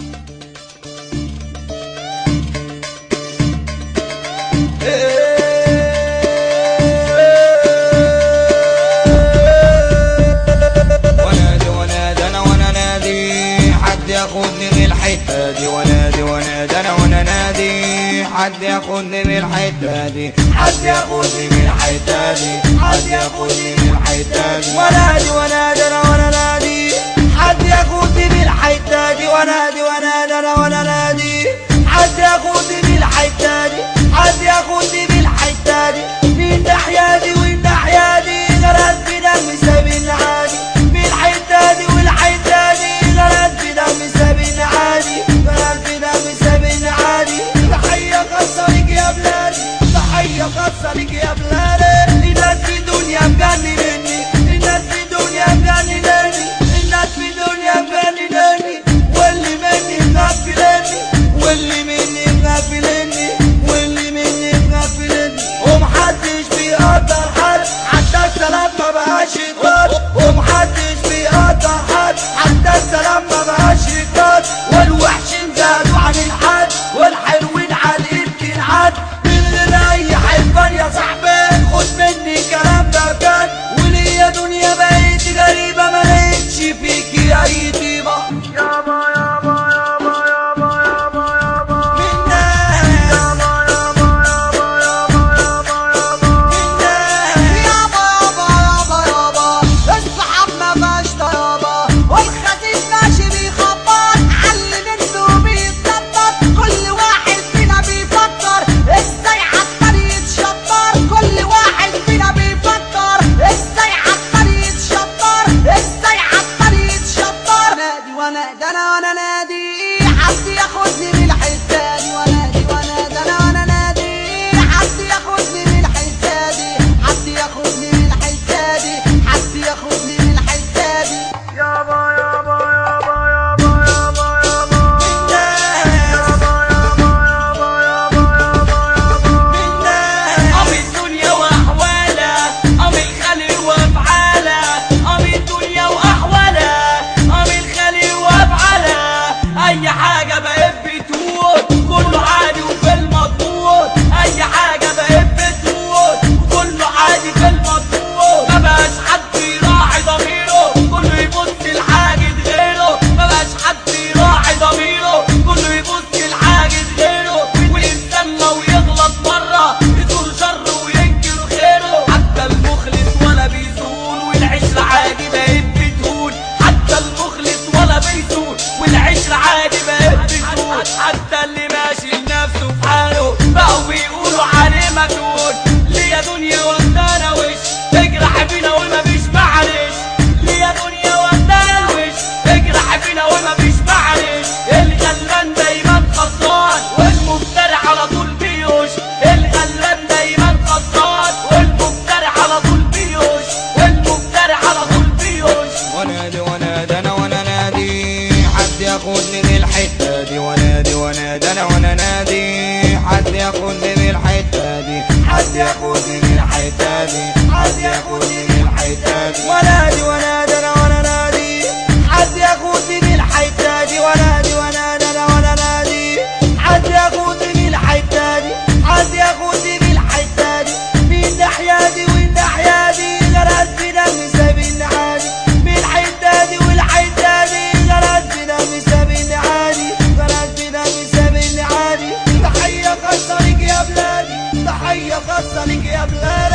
ونادي ونادي انا وانا نادي حد ياخدني من الحته دي ونادي ونادي انا وانا نادي حد ياخدني من الحته دي حد ياخدني من الحته دي حد ياخدني من الحته دي ونادي ونادي انا وانا نادي حد ياخدني من الحته دي ونادي ونادي انا وانا نادي حد ياخدني من الحته دي حد ياخدني من الحته دي من ناحيه دي والناحيه دي غرقت في دم سابين عادي من الحته دي والحته دي غرقت في دم سابين عادي غرقت في دم سابين عادي تحيه خاصه ليك يا بلادي تحيه خاصه ليك يا بلادي الناس في دنيا مجننني الناس في دنيا مجننني الناس في دنيا مجننني واللي مني مغفلني واللي مني مغفلني واللي مني مغفلني ومحدش بيقدر حد حتى السلام ما بقاش يتقال ومحدش بيقدر حد حتى السلام ما بقاش يتقال والوحشين زادوا عن الحد والحلوين على يمكن عد من غير اي حلفان يا صاحبي خد مني كلام ده كان وليا دنيا بقيت غريبة ما لقيتش فيكي اي طيبة يابا يابا يابا يابا يابا يابا منك يابا يابا يابا يابا يابا يابا منك يابا يابا يابا يابا الصحاب ما بقاش طيابة والخسيس ماشي بيخبط علي منه بيتنطط كل واحد فينا بيفكر ازاي عطل يتشطر كل واحد فينا بيفكر ازاي عطل يتشطر ازاي عطل يتشطر نادي وانا ده انا وانا نادي حد ياخدني من الحته دي ونادي وانا ده انا وانا نادي حد ياخدني من الحته دي حد ياخدني من الحته دي حد ياخدني من الحته دي يابا يابا يابا يابا يابا يابا منك يابا يابا يابا يابا يابا يابا منك قام الدنيا واحوالها قام الخلق وافعالها قام الدنيا واحوالها قام الخلق وافعالها اي حاجه بقت بتقول كله عادي وفي المضبوط اي حاجه بقت بتقول كله عادي في المضبوط ما بقاش حد يراعي ضميره كله يبص لحاجه غيره ما بقاش حد يراعي ضميره كله يبص لحاجه غيره ويستنى ويغلط مره يزول شر وينكر خيره حتى المخلص ولا بيزول والعشرة عادي بقت بتقول حتى المخلص ولا بيزول والعشرة عادي بقت بتقول حتى اللي ماشي لنفسه في حاله بقوا بيقولوا عليه مجنون ليه يا دنيا ودانا وش تجرح فينا وما فيش معلش ليه يا دنيا ودانا وش تجرح فينا وما فيش معلش الغلبان دايما خسران والمفتري على طول بيوش الغلبان دايما خسران والمفتري على طول بيوش والمفتري على طول بيوش ونادي ونادي انا وانا نادي حد ياخدني من الحته دي ونادي ونادي انا وانا نادي حد ياخدني من الحته دي حد ياخدني من الحته دي حد ياخدني من الحته دي ونادي ونادي انا وانا نادي حد ياخدني من الحته دي ونادي ونادي انا وانا نادي حد ياخدني من الحته دي حد ياخدني من الحته دي من ناحيه دي والناحيه دي غرقت في دم سابين عادي من الحته دي والحته دي غرقت في دم سابين عادي غرقت في دم سابين عادي تحيه خاصه ليك يا بلادي تحيه خاصه ليك يا بلادي